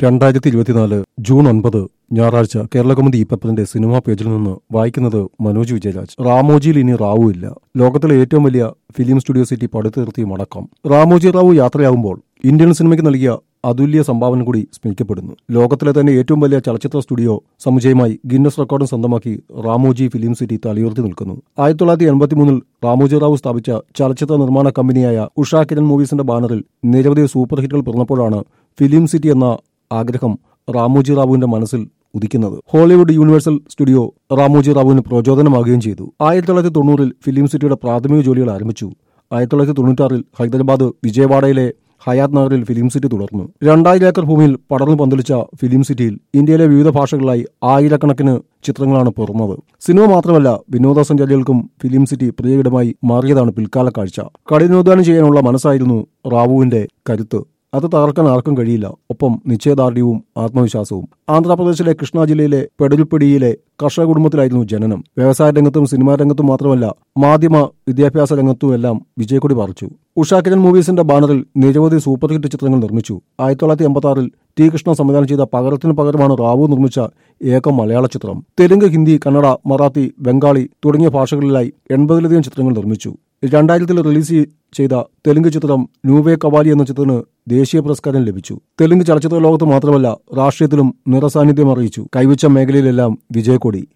രണ്ടായിരത്തി ഇരുപത്തിനാല് ജൂൺ ഒൻപത് ഞായറാഴ്ച കേരള കൗമുദി പേപ്പറിന്റെ സിനിമാ പേജിൽ നിന്ന് വായിക്കുന്നത് മനോജ് വിജയരാജ് റാമോജിയിൽ ഇനി റാവു ഇല്ല ലോകത്തിലെ ഏറ്റവും വലിയ ഫിലിം സ്റ്റുഡിയോ സിറ്റി പടുത്തുയർത്തി മടക്കം റാമോജി റാവു യാത്രയാകുമ്പോൾ ഇന്ത്യൻ സിനിമയ്ക്ക് നൽകിയ അതുല്യ സംഭാവന കൂടി സ്മരിക്കപ്പെടുന്നു ലോകത്തിലെ തന്നെ ഏറ്റവും വലിയ ചലച്ചിത്ര സ്റ്റുഡിയോ സമുച്ചയമായി ഗിന്നസ് റെക്കോർഡും സ്വന്തമാക്കി റാമോജി ഫിലിം സിറ്റി തലയുയർത്തി നിൽക്കുന്നു ആയിരത്തി തൊള്ളായിരത്തി എൺപത്തിമൂന്നിൽ റാമോജി റാവു സ്ഥാപിച്ച ചലച്ചിത്ര നിർമ്മാണ കമ്പനിയായ ഉഷ കിരൺ മൂവീസിന്റെ ബാനറിൽ നിരവധി സൂപ്പർ ഹിറ്റുകൾ പിറന്നപ്പോഴാണ് ഫിലിം സിറ്റി എന്ന ആഗ്രഹം റാമോജി റാവുവിന്റെ മനസ്സിൽ ഉദിക്കുന്നത് ഹോളിവുഡ് യൂണിവേഴ്സൽ സ്റ്റുഡിയോ റാമോജി റാവുവിന് പ്രചോദനമാകുകയും ചെയ്തു ആയിരത്തി തൊള്ളായിരത്തി തൊണ്ണൂറിൽ ഫിലിം സിറ്റിയുടെ പ്രാഥമിക ജോലികൾ ആരംഭിച്ചു ആയിരത്തി തൊള്ളായിരത്തി തൊണ്ണൂറ്റാറിൽ ഹൈദരാബാദ് വിജയവാഡയിലെ ഹയാത്ത് നഗറിൽ ഫിലിം സിറ്റി തുടർന്നു രണ്ടായിരം ഏക്കർ ഭൂമിയിൽ പടർന്നു പന്തലിച്ച ഫിലിം സിറ്റിയിൽ ഇന്ത്യയിലെ വിവിധ ഭാഷകളിലായി ആയിരക്കണക്കിന് ചിത്രങ്ങളാണ് പിറന്നത് സിനിമ മാത്രമല്ല വിനോദസഞ്ചാരികൾക്കും ഫിലിം സിറ്റി പ്രിയയിടമായി മാറിയതാണ് പിൽക്കാല കാഴ്ച കഠിനോദ്ധാനം ചെയ്യാനുള്ള മനസ്സായിരുന്നു റാവുവിന്റെ കരുത്ത് അത് തകർക്കാൻ ആർക്കും കഴിയില്ല ഒപ്പം നിശ്ചയദാർഢ്യവും ആത്മവിശ്വാസവും ആന്ധ്രാപ്രദേശിലെ കൃഷ്ണ ജില്ലയിലെ പെടലുപ്പടിയിലെ കർഷക കുടുംബത്തിലായിരുന്നു ജനനം വ്യവസായ രംഗത്തും സിനിമാ രംഗത്തും മാത്രമല്ല മാധ്യമ വിദ്യാഭ്യാസ രംഗത്തുമെല്ലാം വിജയക്കൊടി പറിച്ചു ഉഷാ കിരൺ മൂവീസിന്റെ ബാനറിൽ നിരവധി സൂപ്പർ ഹിറ്റ് ചിത്രങ്ങൾ നിർമ്മിച്ചു ആയിരത്തി തൊള്ളായിരത്തി എൺപത്തി ആറിൽ ടി കൃഷ്ണ സംവിധാനം ചെയ്ത പകരത്തിന് പകരമാണ് റാവു നിർമ്മിച്ച ഏക മലയാള ചിത്രം തെലുങ്ക് ഹിന്ദി കന്നഡ മറാത്തി ബംഗാളി തുടങ്ങിയ ഭാഷകളിലായി എൺപതിലധികം ചിത്രങ്ങൾ നിർമ്മിച്ചു രണ്ടായിരത്തിൽ റിലീസ് ചെയ്ത തെലുങ്ക് ചിത്രം നൂവേ കവാലി എന്ന ചിത്രത്തിന് ദേശീയ പുരസ്കാരം ലഭിച്ചു തെലുങ്ക് ചലച്ചിത്ര ലോകത്ത് മാത്രമല്ല രാഷ്ട്രീയത്തിലും നിറസാന്നിധ്യം അറിയിച്ചു കൈവച്ച മേഖലയിലെല്ലാം വിജയക്കൊടി